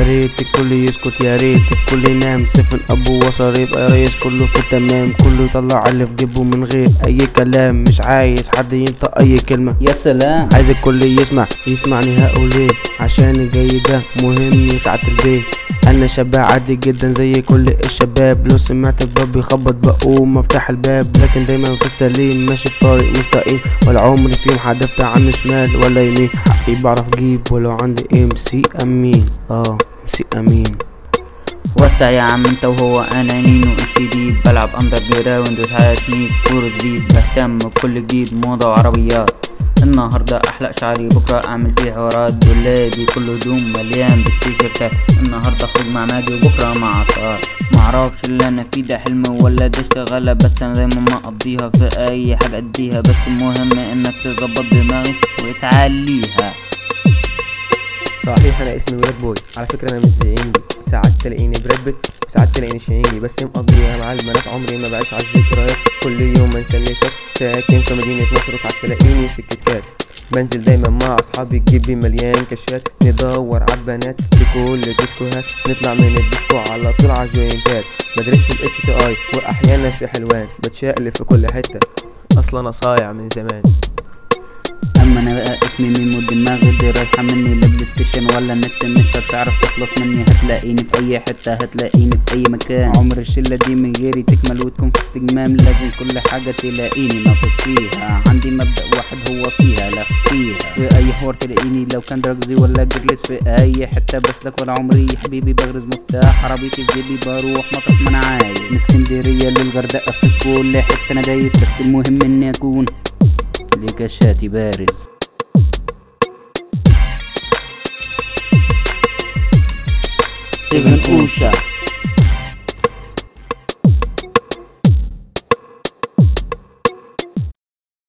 ريت الكل يسكت يا ريت الكل ينام سفن ابو وصل يبقى ريس كله في التمام كله يطلع اللي في جيبه من غير اي كلام مش عايز حد ينطق اي كلمه يا سلام عايز الكل يسمع يسمعني هقول عشان الجاي ده مهم يسعد البيت انا شاب عادي جدا زي كل الشباب لو سمعت الباب بيخبط بقوم افتح الباب لكن دايما في السليم ماشي في طريق مستقيم ولا عمري في يوم حدفت عن شمال ولا يمين حقي بعرف اجيب ولو عندي ام سي امين اه ام سي امين وسع يا عم انت وهو انا نينو الجديد بلعب اندر جراوند وساعات نيد فور سبيد بهتم بكل جديد موضة وعربيات النهاردة احلق شعري بكرة اعمل فيه حوارات دولابي كله هدوم مليان بالتيشيرتات النهاردة اخرج مع نادي وبكرة مع عصار معرفش اللي انا فيه ده حلم ولا ده اشتغالة بس انا دايما ما اقضيها في اي حاجة اديها بس المهم انك تظبط دماغي وتعليها صحيح انا اسمي ولاد بوي على فكره انا مش زي اندي ساعات تلاقيني براد بيت وساعات تلاقيني شهيني بس مقضيها مع البنات عمري ما بعيش على الذكريات كل يوم انسى اللي فات ساكن في مدينه نصر وساعات تلاقيني في الكتكات بنزل دايما مع اصحابي جيبي مليان كشات ندور على البنات في كل ديسكوهات نطلع من الديسكو على طول على الجوينتات بدرس في الاتش تي اي واحيانا في حلوان بتشقلب في كل حته اصلا انا صايع من زمان اما انا بقى اسمي ميمو دماغي دي رايحة مني لبلاي ستيشن ولا النت مش هتعرف تخلص مني هتلاقيني في اي حتة هتلاقيني في اي مكان عمر الشلة دي من غيري تكمل وتكون في استجمام لازم كل حاجة تلاقيني ناطط فيها عندي مبدأ واحد هو فيها لا فيها في اي حوار تلاقيني لو كان دراجزي ولا جرلس في اي حتة بس لك ولا عمري يا حبيبي بغرز مفتاح عربيتي في جيبي بروح مطرح ما انا عايز من اسكندرية للغردقة في كل حتة انا دايس بس المهم اني اكون لكشاتي بارز سيفن اوشا